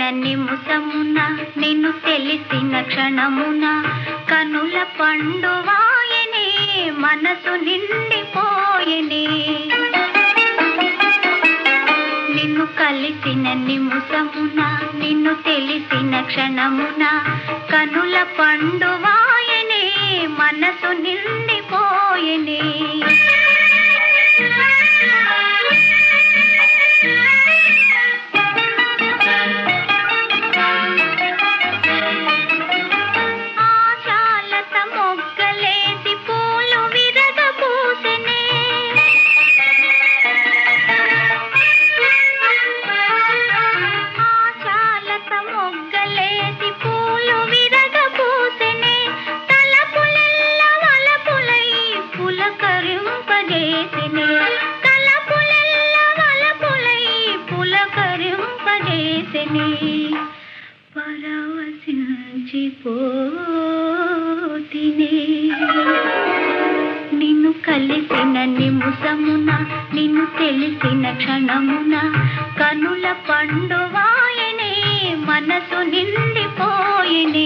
నిముసమున నిన్ను తెలిసిన క్షణమున కనుల పండువాయనే మనసు నిండిపోయనే నిన్ను కలిసిన నిముసమున నిన్ను తెలిసిన క్షణమున కనుల పండువాయనే మనసు నిండిపోయనే ఆశాలత మొగ్గలేసి పూలు విరగబూసెనే ఆశాలత మొగ్గలేసి పూలు విరగబూసెనే తలపులెల్ల వలపులై పులకరింపజేసెనే తలపులెల్ల వలపులై పులకరింపజేసెనే పరవశించిపోతినే నిన్ను కలిసిన నిముసమున నిన్ను తెలిసిన క్షణమున కనుల పండువాయనే మనసు నిండిపోయినే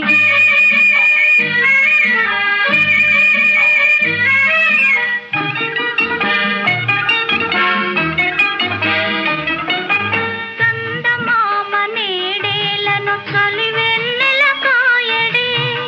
చందమామ నేడేలను చలివెన్నెల కాయడే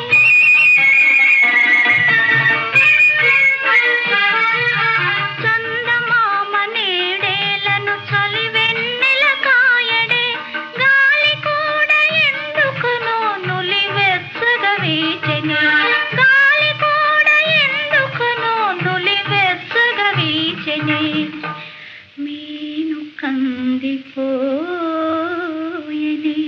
చందమామ నేడేలను చలివెన్నెల కాయడే గాలి కూడా ఎందుకునో నులివెచ్చగా వీచెనే గాలి కూడా ఎందుకునో నులివెచ్చగా వీచెనే మీను కందిపోయనే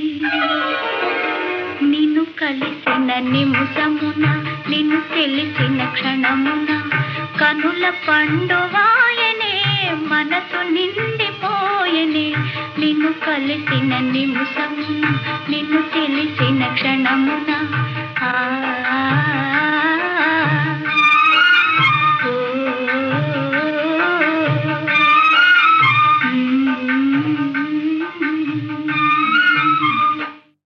నిన్ను కలిసిన నిముసమున నిన్ను తెలిసిన క్షణమున కనుల పండువాయనే మనసు నిండిపోయనే నిన్ను కలిసిన నిముసమున నిన్ను తెలిసిన క్షణమున ఆ